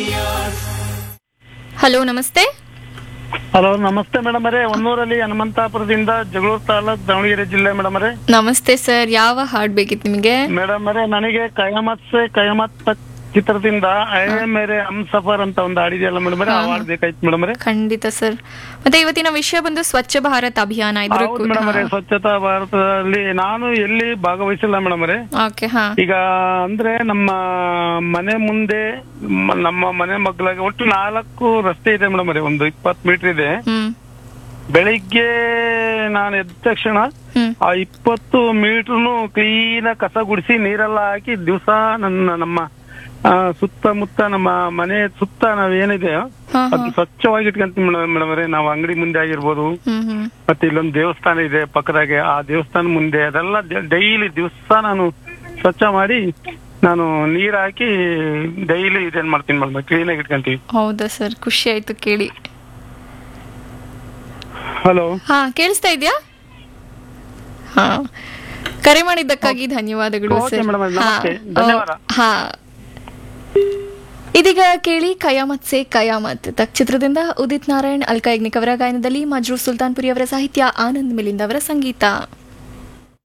Hello ನಮಸ್ತೆ hello ನಮಸ್ತೆ madam ಅವರೇ ಹೊನ್ನೂರಲ್ಲಿ ಹನುಮಂತಾಪುರದಿಂದ ಜಗಳೂರು ತಾಲೂಕ್ ದಾವಣಗೆರೆ ಜಿಲ್ಲೆ ಮೇಡಮ್ ಅವರೇ ನಮಸ್ತೆ ಸರ್ ಯಾವ ಹಾಡ್ ಬೇಕಿತ್ತು ನಿಮಗೆ ಮೇಡಮ್ ಅವರೇ ನನಗೆ ಕಯಾಮತ್ ಸೆ ಕಯಾಮತ್ ತಕ್ ಚಿತ್ರದಿಂದ ಐ ಮೇರೆ ಹಮ್ ಸಫರ್ ಅಂತ ಒಂದು ಹಾಡಿದೆಯಲ್ಲ ಮೇಡಮ್ ಅವರೇ ಆ ಹಾಡ್ ಬೇಕಾಯ್ತು ಮೇಡಮ್ ಅವರೇ ಖಂಡಿತ ಸರ್ ಮತ್ತೆ ಇವತ್ತಿನ ವಿಷಯ ಬಂದು ಸ್ವಚ್ಛ ಭಾರತ್ ಅಭಿಯಾನ ಇದ್ರ ಹೌದು ಮೇಡಮ್ ಅವರೇ ಸ್ವಚ್ಛತಾ ಭಾರತದಲ್ಲಿ ನಾನು ಎಲ್ಲಿ ಭಾಗವಹಿಸಿಲ್ಲ ಮೇಡಮ್ ಅವರೇ ಓಕೆ ಹಾ ಈಗ ಅಂದ್ರೆ ನಮ್ಮ ಮನೆ ಮುಂದೆ ಮ- ನಮ್ಮ ಮನೆ ಮಗ್ಲಾಗ ಒಟ್ಟು ನಾಲ್ಕು ರಸ್ತೆ ಇದೆ ಮೇಡಮ್ ಅವರೇ ಒಂದು ಇಪ್ಪತ್ತು ಮೀಟರ್ ಇದೆ ಹ್ಮ್ ಬೆಳಿಗ್ಗೆ ನಾನು ಎದ್ದ ತಕ್ಷಣ ಹ್ಮ್ ಆ ಇಪ್ಪತ್ತು ಮೀಟರ್ನು ಕ್ಲೀನ್ ಕಸ ಗುಡಿಸಿ ನೀರೆಲ್ಲ ಹಾಕಿ ದಿವಸ ನನ್ನ ನಮ್ಮ ಆ, ಸುತ್ತಮುತ್ತ ನಮ್ಮ ಮನೆ ಸುತ್ತ ನಾವೇನಿದೆ ಹಾ ಹಾ ಅದು ಸ್ವಚ್ಛವಾಗಿ ಇಟ್ಕೊಂತೀವಿ ಮೇಡಮ್ ಅವರೇ ನಾವು ಅಂಗಡಿ ಮುಂದೆ ಆಗಿರ್ಬೋದು ಹ್ಮ್ ಹ್ಮ್ ಮತ್ತೆ ಇಲ್ಲೊಂದು ದೇವಸ್ಥಾನ ಇದೆ ಪಕ್ಕದಾಗೆ ಆ ದೇವಸ್ಥಾನ ಮುಂದೆ ಅದೆಲ್ಲ ಡೈಲಿ ದಿವಸ ನಾನು ಸ್ವಚ್ಛ ಮಾಡಿ ನಾನು ನೀರ್ ಹಾಕಿ ಡೈಲಿ ಇದೇನ್ ಮಾಡ್ತೀನಿ ಮೇಡಮ್ ಕ್ಲೀನ್ ಆಗಿ ಇಟ್ಕೊಂತೀವಿ ಹೌದಾ ಸರ್ ಖುಷಿ ಆಯ್ತು ಕೇಳಿ ಹಲೋ ಹಾ ಕೇಳಿಸ್ತಾ ಇದೆಯಾ ಹಾ ಕರೆ ಮಾಡಿದ್ದಕ್ಕಾಗಿ ಧನ್ಯವಾದಗಳು ಓಕೆ ಸರ್ ಮೇಡಮ್, ಹಾ ನಮಸ್ತೆ. ಧನ್ಯವಾದ. ಹಾ ಇದೀಗ ಕೇಳಿ ಕಯಾಮತ್ ಸೆ ಕಯಾಮತ್ ತಕ್ ಚಿತ್ರದಿಂದ ಉದಿತ್ ನಾರಾಯಣ್ ಅಲ್ಕಾ ಯಜ್ಞಿಕ್ ಅವರ ಗಾಯನದಲ್ಲಿ ಮಜ್ರೂ ಸುಲ್ತಾನ್ಪುರಿ ಅವರ ಸಾಹಿತ್ಯ ಆನಂದ್ ಮಿಲಿಂದ್ ಅವರ ಸಂಗೀತ